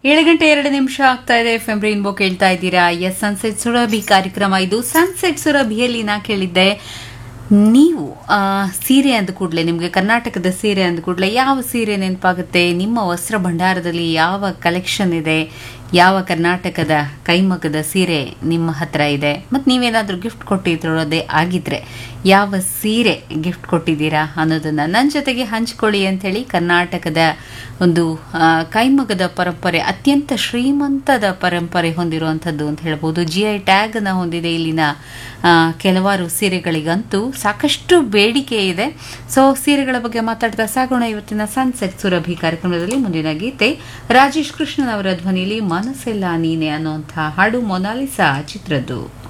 ಏಳು ಗಂಟೆ ಎರಡು ನಿಮಿಷ ಆಗ್ತಾ ಇದೆ ಎಫ್ ಎಂ ರೈನ್ಬೋ ಕೇಳ್ತಾ ಇದ್ದೀರಾ ಎಸ್ ಸನ್ಸೆಟ್ ಸುರಭಿ ಕಾರ್ಯಕ್ರಮ ಇದು ಸನ್ಸೆಟ್ ಸುರಭಿಯಲ್ಲಿ ನಾ ಕೇಳಿದ್ದೆ ನೀವು ಆ, ಸೀರೆ ಅಂದ ಕೂಡಲೇ ನಿಮಗೆ ಕರ್ನಾಟಕದ ಸೀರೆ ಅಂದ ಕೂಡಲೇ ಯಾವ ಸೀರೆ ನೆನಪಾಗುತ್ತೆ ನಿಮ್ಮ ವಸ್ತ್ರ ಭಂಡಾರದಲ್ಲಿ ಯಾವ ಕಲೆಕ್ಷನ್ ಇದೆ ಯಾವ ಕರ್ನಾಟಕದ ಕೈಮಗ್ಗದ ಸೀರೆ ನಿಮ್ಮ ಹತ್ರ ಇದೆ ಮತ್ತು ನೀವೇನಾದರೂ ಗಿಫ್ಟ್ ಕೊಟ್ಟಿರೋದೇ ಆಗಿದ್ರೆ ಯಾವ ಸೀರೆ ಗಿಫ್ಟ್ ಕೊಟ್ಟಿದ್ದೀರಾ ಅನ್ನೋದನ್ನ ನನ್ನ ಜೊತೆಗೆ ಹಂಚ್ಕೊಳ್ಳಿ ಅಂಥೇಳಿ ಕರ್ನಾಟಕದ ಒಂದು ಆ, ಕೈಮಗ್ಗದ ಪರಂಪರೆ ಅತ್ಯಂತ ಶ್ರೀಮಂತದ ಪರಂಪರೆ ಹೊಂದಿರುವಂಥದ್ದು ಅಂತ ಹೇಳ್ಬೋದು ಜಿ ಐ ಟ್ಯಾಗ್ನ ಹೊಂದಿದೆ ಇಲ್ಲಿನ ಆ, ಕೆಲವಾರು ಸೀರೆಗಳಿಗಂತೂ ಸಾಕಷ್ಟು ಬೇಡಿಕೆ ಇದೆ ಸೊ ಸೀರೆಗಳ ಬಗ್ಗೆ ಮಾತಾಡ್ತಾ ಸಾಗೋಣ ಇವತ್ತಿನ ಸನ್ಸೆಟ್ ಸುರಭಿ ಕಾರ್ಯಕ್ರಮದಲ್ಲಿ ಮುಂದಿನ ಗೀತೆ ರಾಜೇಶ್ ಕೃಷ್ಣನ್ ಅವರ ಧ್ವನಿಯಲ್ಲಿ ಮನಸ್ಸೆಲ್ಲ ನೀನೆ ಅನ್ನುವಂಥ ಹಾಡು ಮೊನಾಲಿಸಾ ಚಿತ್ರದ್ದು